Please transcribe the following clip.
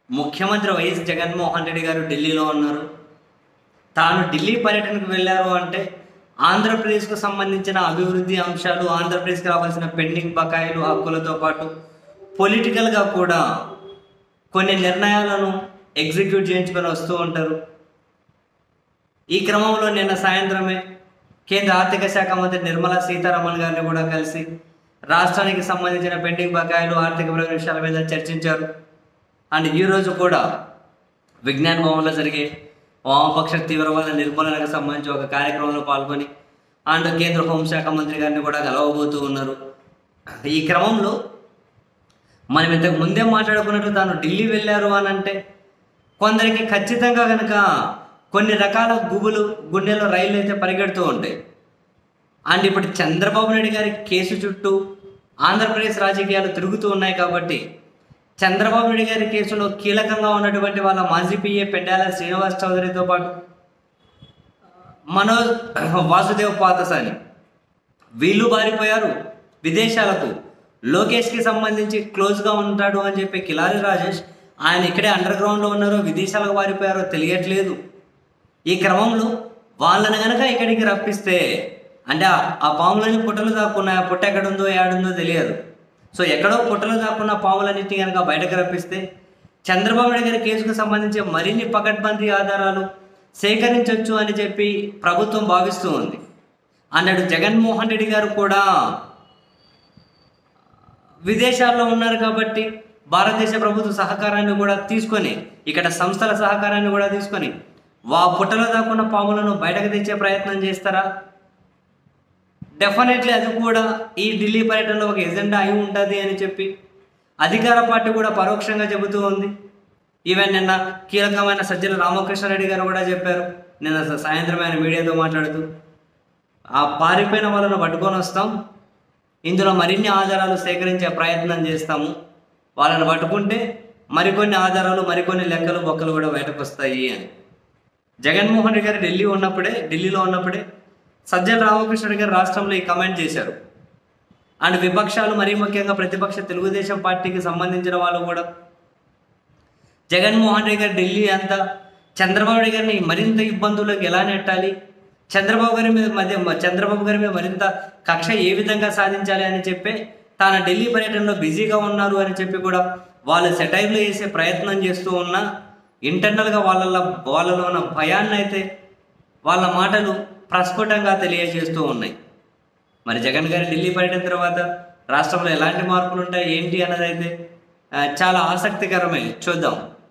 ముఖ్యమంత్రి వైఎస్ జగన్మోహన్ రెడ్డి గారు ఢిల్లీలో ఉన్నారు తాను ఢిల్లీ పర్యటనకు వెళ్ళారు అంటే ఆంధ్రప్రదేశ్కు సంబంధించిన అభివృద్ధి అంశాలు ఆంధ్రప్రదేశ్కి రావాల్సిన పెండింగ్ బకాయిలు హక్కులతో పాటు పొలిటికల్గా కూడా కొన్ని నిర్ణయాలను ఎగ్జిక్యూట్ చేయించుకొని వస్తూ ఉంటారు ఈ క్రమంలో నిన్న సాయంత్రమే కేంద్ర ఆర్థిక శాఖ మంత్రి నిర్మలా సీతారామన్ గారిని కూడా కలిసి రాష్ట్రానికి సంబంధించిన పెండింగ్ బకాయిలు ఆర్థిక విషయాల మీద చర్చించారు అండ్ ఈరోజు కూడా విజ్ఞాన్ భవన్లో జరిగే వామపక్ష తీవ్రవాద నిర్మూలనకు సంబంధించి ఒక కార్యక్రమంలో పాల్గొని అండ్ కేంద్ర హోంశాఖ మంత్రి గారిని కూడా కలవబోతూ ఉన్నారు ఈ క్రమంలో మనం ఇంతకు ముందే మాట్లాడుకున్నట్టు తాను ఢిల్లీ వెళ్ళారు అని అంటే కొందరికి ఖచ్చితంగా కనుక కొన్ని రకాల గుబులు గుండెలో రైళ్ళు అయితే పరిగెడుతూ ఉంటాయి అండ్ ఇప్పుడు చంద్రబాబు నాయుడు గారి కేసు చుట్టూ ఆంధ్రప్రదేశ్ రాజకీయాలు తిరుగుతూ ఉన్నాయి కాబట్టి చంద్రబాబు నాయుడు గారి కేసులో కీలకంగా ఉన్నటువంటి వాళ్ళ మాజీ పిఏ పెండాల శ్రీనివాస్ చౌదరితో పాటు మనోజ్ వాసుదేవ్ పాతసాని వీళ్ళు బారిపోయారు విదేశాలకు లోకేష్కి సంబంధించి క్లోజ్గా ఉంటాడు అని చెప్పి కిలారి రాజేష్ ఆయన ఇక్కడే అండర్ గ్రౌండ్లో ఉన్నారో విదేశాలకు పారిపోయారో తెలియట్లేదు ఈ క్రమంలో వాళ్ళని గనక ఇక్కడికి రప్పిస్తే అంటే ఆ- ఆ పాములని పుట్టలు దాక్కున్నాయి ఆ పుట్ట ఎక్కడ ఉందో ఏడుందో తెలియదు సో ఎక్కడో పుట్టలు దాక్కున్న పాములన్నింటినీ కనుక బయటకు రప్పిస్తే చంద్రబాబు నాయుడు గారి కేసుకు సంబంధించి మరిన్ని పకడ్బందీ ఆధారాలు సేకరించవచ్చు అని చెప్పి ప్రభుత్వం భావిస్తూ ఉంది అన్నాడు జగన్మోహన్ రెడ్డి గారు కూడా విదేశాల్లో ఉన్నారు కాబట్టి భారతదేశ ప్రభుత్వ సహకారాన్ని కూడా తీసుకొని ఇక్కడ సంస్థల సహకారాన్ని కూడా తీసుకొని వా పుట్టలో దాక్కున్న పాములను బయటకు తెచ్చే ప్రయత్నం చేస్తారా డెఫినెట్లీ అది కూడా ఈ ఢిల్లీ పర్యటనలో ఒక ఎజెండా అయి ఉంటుంది అని చెప్పి అధికార పార్టీ కూడా పరోక్షంగా చెబుతూ ఉంది ఈవెన్ నిన్న కీలకమైన సజ్జల రామకృష్ణారెడ్డి గారు కూడా చెప్పారు నిన్న స- సాయంత్రం ఆయన మీడియాతో మాట్లాడుతూ ఆ పారిపోయిన వాళ్ళను పట్టుకొని వస్తాం ఇందులో మరిన్ని ఆధారాలు సేకరించే ప్రయత్నం చేస్తాము వాళ్ళని పట్టుకుంటే మరికొన్ని ఆధారాలు మరికొన్ని లెక్కలు బొక్కలు కూడా బయటకు వస్తాయి అని జగన్మోహన్ రెడ్డి గారు ఢిల్లీ ఉన్నప్పుడే ఢిల్లీలో ఉన్నప్పుడే సజ్జల రామకృష్ణుడి గారు రాష్ట్రంలో ఈ కమెంట్ చేశారు అండ్ విపక్షాలు మరీ ముఖ్యంగా ప్రతిపక్ష తెలుగుదేశం పార్టీకి సంబంధించిన వాళ్ళు కూడా జగన్మోహన్ రెడ్డి గారు ఢిల్లీ అంతా చంద్రబాబు నాయుడు గారిని మరింత ఇబ్బందులకు ఎలా నెట్టాలి చంద్రబాబు గారి మీద మధ్య చంద్రబాబు గారి మీద మరింత కక్ష ఏ విధంగా సాధించాలి అని చెప్పి తాను ఢిల్లీ పర్యటనలో బిజీగా ఉన్నారు అని చెప్పి కూడా వాళ్ళు సెటైర్లు వేసే ప్రయత్నం చేస్తూ ఉన్నా ఇంటర్నల్గా వాళ్ళ వాళ్ళలో ఉన్న భయాన్ని అయితే వాళ్ళ మాటలు ప్రస్ఫుటంగా తెలియజేస్తూ ఉన్నాయి మరి జగన్ గారి ఢిల్లీ పర్యటన తర్వాత రాష్ట్రంలో ఎలాంటి మార్పులు ఉంటాయి ఏంటి అన్నది అయితే ఆ, చాలా ఆసక్తికరమే చూద్దాం